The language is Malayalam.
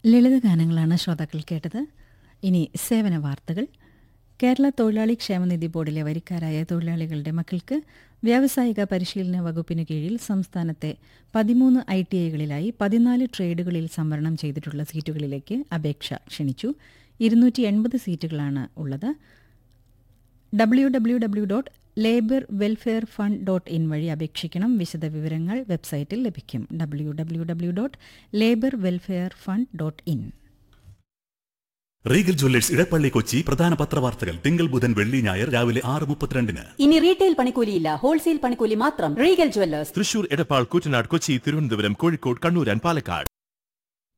ലളിതഗാനങ്ങളാണ് ശ്രോതാക്കൾ കേട്ടത് ഇനി സേവന വാർത്തകൾ കേരള തൊഴിലാളി ക്ഷേമനിധി ബോർഡിലെ വരിക്കാരായ തൊഴിലാളികളുടെ മക്കൾക്ക് വ്യാവസായിക പരിശീലന വകുപ്പിനു കീഴിൽ സംസ്ഥാനത്തെ പതിമൂന്ന് ഐ ടി ഐകളിലായി പതിനാല് ട്രേഡുകളിൽ സംവരണം ചെയ്തിട്ടുള്ള സീറ്റുകളിലേക്ക് അപേക്ഷ ക്ഷണിച്ചു ഇരുന്നൂറ്റി എൺപത് സീറ്റുകളാണ് ഉള്ളത് W W W dot labour welfare fund dot in വഴി അപേക്ഷിക്കണം വിശദ വിവരങ്ങൾ വെബ്സൈറ്റിൽ ലഭിക്കും W W W dot labour welfare fund dot in Regal Jewellers Edappally Kochi പ്രധാന പത്രവാർത്തകൾ തിങ്കൾ ബുധൻ വെള്ളി ഞായർ രാവിലെ ആറ് മുപ്പത്തിരണ്ടിന് ഇനി റീറ്റെയിൽ പണിക്കൂലിയില്ല ഹോൾസെയിൽ പണിക്കൂലി മാത്രം Regal Jewellers Thrissur Edappal Koottanad Kochi Thiruvananthapuram Kozhikode Kannur and Palakkad